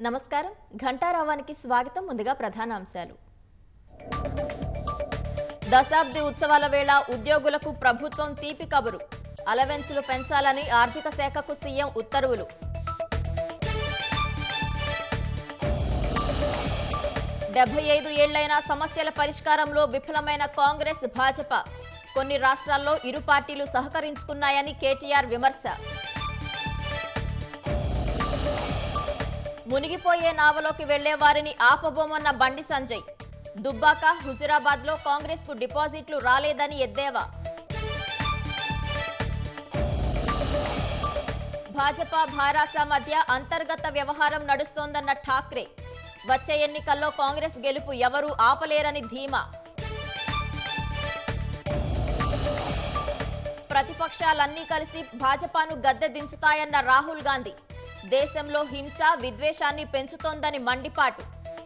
నమస్కారం ఘంటారావానికి స్వాగతం ముందుగా ప్రధాన అంశాలు దశాబ్ది ఉత్సవాల వేళ ఉద్యోగులకు ప్రభుత్వం తీపి కబురు అలవెన్సులు పెంచాలని ఆర్థిక శాఖకు సీఎం ఉత్తర్వులు డెబ్బై ఐదు ఏళ్లైన సమస్యల పరిష్కారంలో విఫలమైన కాంగ్రెస్ భాజపా కొన్ని రాష్ట్రాల్లో ఇరు పార్టీలు సహకరించుకున్నాయని కేటీఆర్ విమర్శ మునిగిపోయే నావలోకి వెళ్లే వారిని ఆపబోమన్న బండి సంజయ్ దుబ్బాక హుజురాబాద్ లో కాంగ్రెస్ కు డిపాజిట్లు రాలేదని ఎద్దేవా భాజపా భారాస మధ్య అంతర్గత వ్యవహారం నడుస్తోందన్న ఠాక్రే వచ్చే ఎన్నికల్లో కాంగ్రెస్ గెలుపు ఎవరూ ఆపలేరని ధీమా ప్రతిపక్షాలన్నీ కలిసి భాజపాను గద్దె దించుతాయన్న రాహుల్ గాంధీ దేశంలో హింస విద్వేషాన్ని పెంచుతోందని మండిపాటు